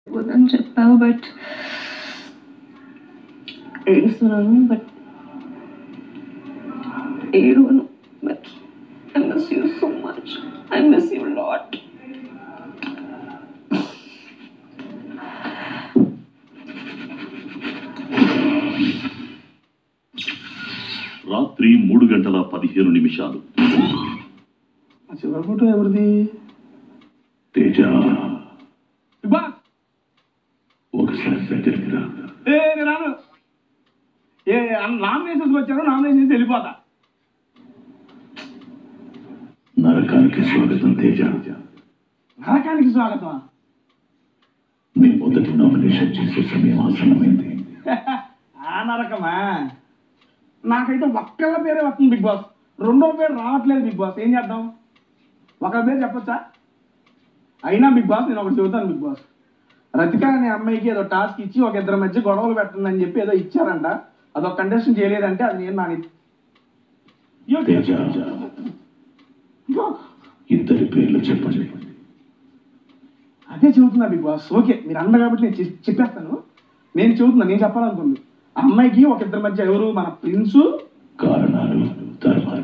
వద్దని చెప్పావు బట్ ఏడుస్తున్నాను బట్ ఏడువను but I miss you so much I miss you lot రాత్రి మూడు గంటల పదిహేను నిమిషాలు ఆ చివరి ఫోటో ఎవరిది తేజ బా ఒకసారి దగ్గరికి రా ఏ నేను రాను ఏ నామినేషన్స్ వచ్చాను నామినేషన్స్ వెళ్ళిపోతా నరకానికి స్వాగతం తేజ నరకానికి స్వాగతం మీ మొదటి నామినేషన్ చేసే సమయం ఆసన్నమైంది ఆ నరకమా నాకైతే ఒక్కళ్ళ పేరే వస్తుంది బిగ్ బాస్ రెండో పేరు రావట్లేదు బిగ్ బాస్ ఏం చేద్దాం ఒకళ్ళ పేరు చెప్పొచ్చా అయినా బిగ్ బాస్ నేను ఒకటి చెబుతాను బిగ్ బాస్ రతిక అనే అమ్మాయికి ఏదో టాస్క్ ఇచ్చి ఒక ఇద్దరి మధ్య గొడవలు పెట్టండి చెప్పి ఏదో ఇచ్చారంట అదొక కండిషన్ చేయలేదంటే అది నేను నాని తేజ ఇద్దరి పేర్లు చెప్పండి అదే చెబుతున్నా బిగ్ బాస్ ఓకే మీరు అన్న కాబట్టి నేను చె- చెప్పేస్తాను నేను చెబుతున్నా నేను చెప్పాలనుకుంది ఆ అమ్మాయికి ఒక ఇద్దరి మధ్య ఎవరు మన ప్రిన్సు కారణాలు తర్వాత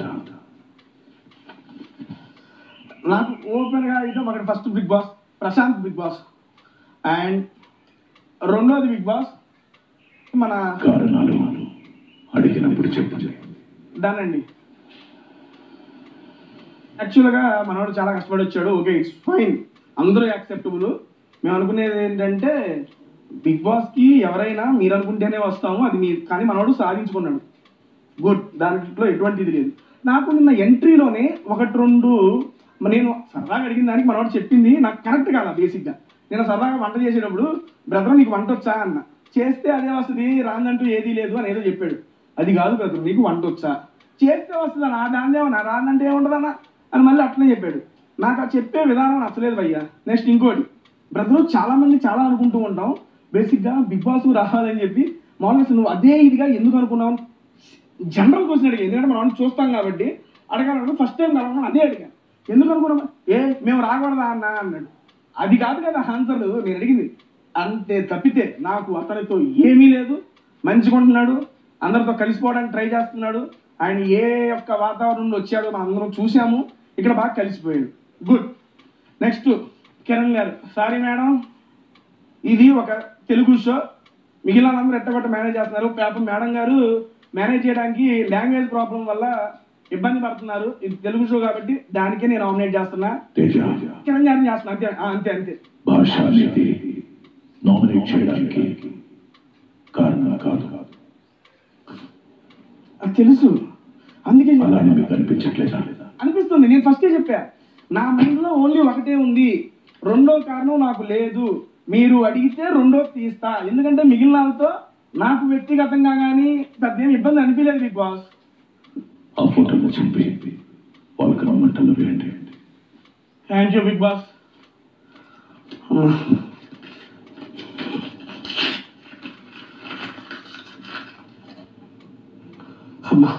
నాకు ఓపెన్ గా అయితే ఒకటి first big boss Prashanth big boss and రెండోది బిగ్ బాస్ మన కారణాలు అడిగినప్పుడు చెప్పండి డన్ అండి యాక్చువల్గా మనవాడు చాలా కష్టపడి వచ్చాడు ఓకే ఇట్స్ ఫైన్ అందరూ యాక్సెప్టబుల్ మేము అనుకునేది ఏంటంటే బిగ్ బాస్కి ఎవరైనా మీరు అనుకుంటేనే వస్తాము అది మీ కానీ మనవాడు సాధించుకున్నాడు గుడ్ దాంట్లో ఎటువంటిది లేదు నాకు నిన్న ఎంట్రీలోనే ఒకటి రెండు నేను సరదాగా అడిగిన దానికి మనవాడు చెప్పింది నాకు కరెక్ట్ కాదా బేసిక్గా నేను సరదాగా వంట చేసేటప్పుడు బ్రదర్ నీకు వంట వచ్చా అన్న చేస్తే అదే వస్తుంది రాందంటూ ఏదీ లేదు అని ఏదో చెప్పాడు అది కాదు బ్రదర్ నీకు వంట వచ్చా చేస్తే వస్తుందన్నా దాని ఏమన్నా రాందంటే ఏముండదన్నా అని మళ్ళీ అట్లనే చెప్పాడు నాకు ఆ చెప్పే విధానం నచ్చలేదు భయ్యా నెక్స్ట్ ఇంకోటి బ్రదర్ చాలా మంది చాలా అనుకుంటూ ఉంటాం బేసిక్గా బిగ్ బాస్ రావాలని చెప్పి మామూలుగా అసలు నువ్వు అదే ఇదిగా ఎందుకు అనుకున్నావు జనరల్ క్వశ్చన్ అడిగాను ఎందుకంటే మనం చూస్తాం కాబట్టి అడగాలను ఫస్ట్ టైం కలవడం అదే అడిగాను ఎందుకు అనుకున్నాం ఏ మేము రాకూడదా అన్న అన్నాడు అది కాదు కదా ఆన్సర్ నేను అడిగింది అంతే తప్పితే నాకు అతనితో ఏమీ లేదు మంచిగా ఉంటున్నాడు అందరితో కలిసిపోవడానికి ట్రై చేస్తున్నాడు ఆయన ఏ యొక్క వాతావరణం నుండి వచ్చాడో మనం అందరం చూసాము ఇక్కడ బాగా కలిసిపోయాడు గుడ్ నెక్స్ట్ కిరణ్ గారు సారీ మేడం ఇది ఒక తెలుగు షో మిగిలిన అందరూ ఎట్టగొట్ట మేనేజ్ చేస్తున్నారు పాపం మేడం గారు మేనేజ్ చేయడానికి లాంగ్వేజ్ ప్రాబ్లం వల్ల ఇబ్బంది పడుతున్నారు ఇది తెలుగు షో కాబట్టి దానికే నేను నామినేట్ చేస్తున్నా తేజ కిరణ్ గారిని చేస్తున్నా అంతే ఆ, అంతే అంతే భాష అనేది నామినేట్ చేయడానికి కారణం కాదు అది తెలుసు అందుకే చెప్పా. అలానే మీకు అనిపించట్లేదా అనిపిస్తుంది నేను ఫస్టే చెప్పా నా మైండ్లో ఓన్లీ ఒకటే ఉంది రెండో కారణం నాకు లేదు మీరు అడిగితే రెండో తీస్తా ఎందుకంటే మిగిలిన వాళ్ళతో నాకు వ్యక్తిగతంగా కానీ పెద్ద ఏం ఇబ్బంది అనిపించలేదు బిగ్ బాస్ ఆ ఫోటోలు చింపి వాళ్ళకి రమ్మంటలు వేయండి థ్యాంక్ యూ బిగ్ బాస్ అమ్మా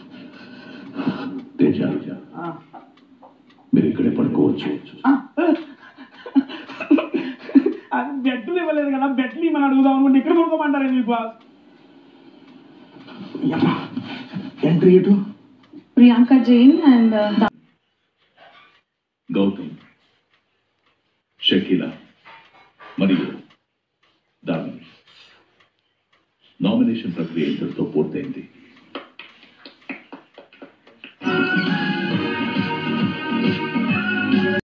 తేజ ఆ. మీరు ఇక్కడే పడుకోవచ్చు ఆ. అది బెడ్లు ఇవ్వలేదు కదా బెడ్లు ఇవ్వని అడుగుదాం అనుకుంటే ఇక్కడ పడుకోమంటారు బిగ్ బాస్ ఎంట్రీ ఇటు ప్రియాంక జైన్ అండ్ గౌతమ్ షకీల మరియు దాని నామినేషన్ ప్రక్రియ ఇంతటితో పూర్తయింది